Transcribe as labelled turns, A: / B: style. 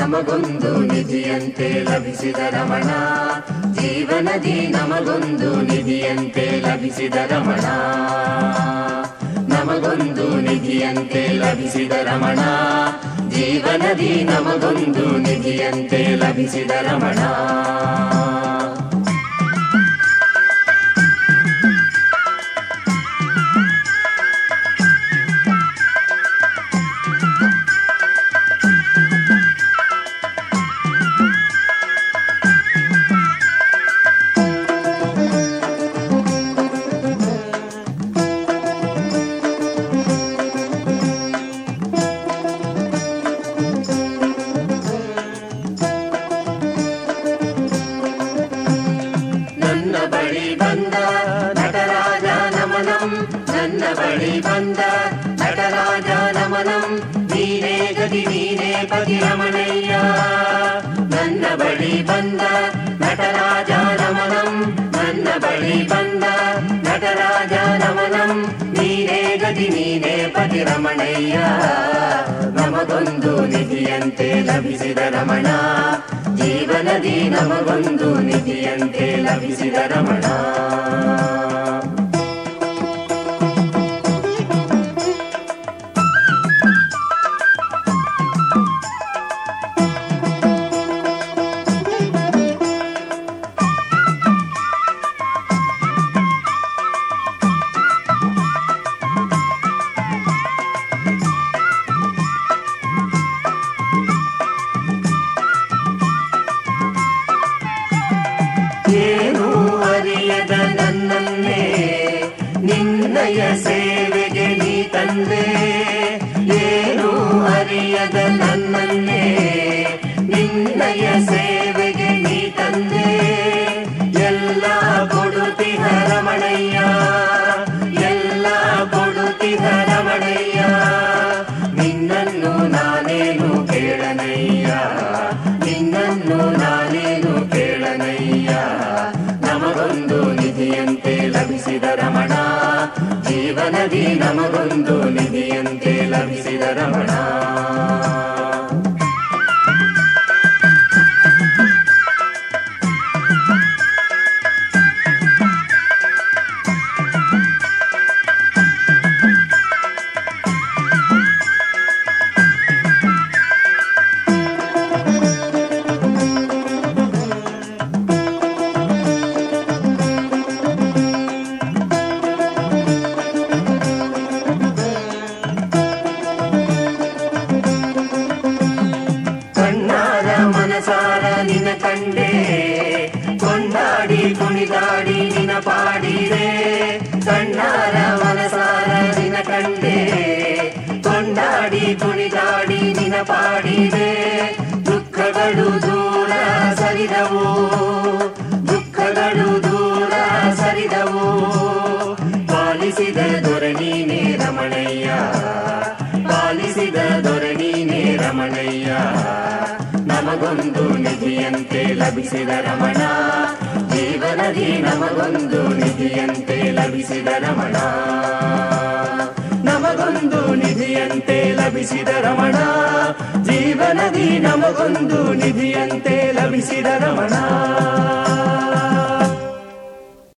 A: ನಮಗೊಂದು ನಿಧಿಯಂತೆ ಲಭಿಸಿದ ರಮಣ ಜೀವನದಿ ನಮಗೊಂದು ನಿಧಿಯಂತೆ ಲಭಿಸಿದ ರಮಣ ನಮಗೊಂದು ನಿಧಿಯಂತೆ ಲಭಿಸಿದ ರಮಣ ಜೀವನದಿ ನಮಗೊಂದು ನಿಧಿಯಂತೆ ಲಭಿಸಿದ ರಮಣ ನನ್ನ ಬಳಿ ಬಂದ ನಟರಾಜ ನಮನಂ ನನ್ನ ಬಳಿ ಬಂದ ನಟರಾಜ ನಮನಂ ನೀನೇ ಗದಿ ನೀನೇ ಪತಿ ರಮಣಯ್ಯ ನನ್ನ ಬಳಿ ಬಂದ ನಟರಾಜ ನಮನಂ ನನ್ನ ಬಳಿ ಬಂದ ನಟರಾಜ ನಮನಂ ನೀನೇ ಗದಿ ನೀನೇ ಪತಿ ರಮಣಯ್ಯ ನಮಗೊಂದು ನಿಧಿಯಂತೆ ಲಭಿಸಿದ ರಮಣ ಜೀವನದಿ ನಮಗೊಂದು ನಿಧಿಯಂತೆ ಲಭಿಸಿದ ರಮಣ ಏನು ಅರಿಯದ ನನ್ನನ್ನೇ ನಿನ್ನಯ ಸೇವೆಗೆ ನೀ ತಂದೆ ಏನು ಅರಿಯದ ನನ್ನನ್ನೇ ನಿನ್ನಯ ಸೇವೆಗೆ ನೀ ತಂದೆ ಎಲ್ಲ ಕೊಡುತ್ತಿಹ ರಮಣಯ್ಯ ಎಲ್ಲ ಕೊಡುತ್ತಿಹ ರಮಣಯ್ಯ ನಿನ್ನನ್ನು ನಾನೇನು ಕೇಳನಯ್ಯ ನಿನ್ನನ್ನು ನಾನೇನು ಕೇಳನಯ್ಯ ನಮಗೊಂದು ನಿಧಿಯಂತೆ ಲಭಿಸಿದ ರಮಣ ಜೀವನದಿ ನಮಗೊಂದು ನಿಧಿಯಂತೆ ಲಭಿಸಿದ ರಮಣ ಕಣ್ಣಾರ ಮನಸಾರ ನಿನ ಕಂಡೆ ಕೊಂಡಾಡಿ ಕುಣಿದಾಡಿ ನಿನ ಪಾಡಿದೆ ಕಣ್ಣಾರ ಮನಸಾರ ನಿನ ಕಂಡೆ ಕೊಂಡಾಡಿ ಕುಣಿದಾಡಿ ನಿನ ಪಾಡಿದೆ ದುಃಖಗಳು ದೂರ ಸರಿದವು ದುಃಖಗಳು ದೂರ ಸರಿದವು ಪಾಲಿಸಿದ ದೊರೆ ನೀನೇ ರಮಣಯ್ಯ ಪಾಲಿಸಿದ ದೊರೆ ನೀನೇ ರಮಣಯ್ಯ ನಮಗೊಂದು ನಿಧಿಯಂತೆ ಲಭಿಸಿದ ರಮಣ ಜೀವನದಿ ನಮಗೊಂದು ನಿಧಿಯಂತೆ ಲಭಿಸಿದ ರಮಣ ನಮಗೊಂದು ನಿಧಿಯಂತೆ ಲಭಿಸಿದ ರಮಣ ಜೀವನದಿ ನಮಗೊಂದು ನಿಧಿಯಂತೆ ಲಭಿಸಿದ ರಮಣ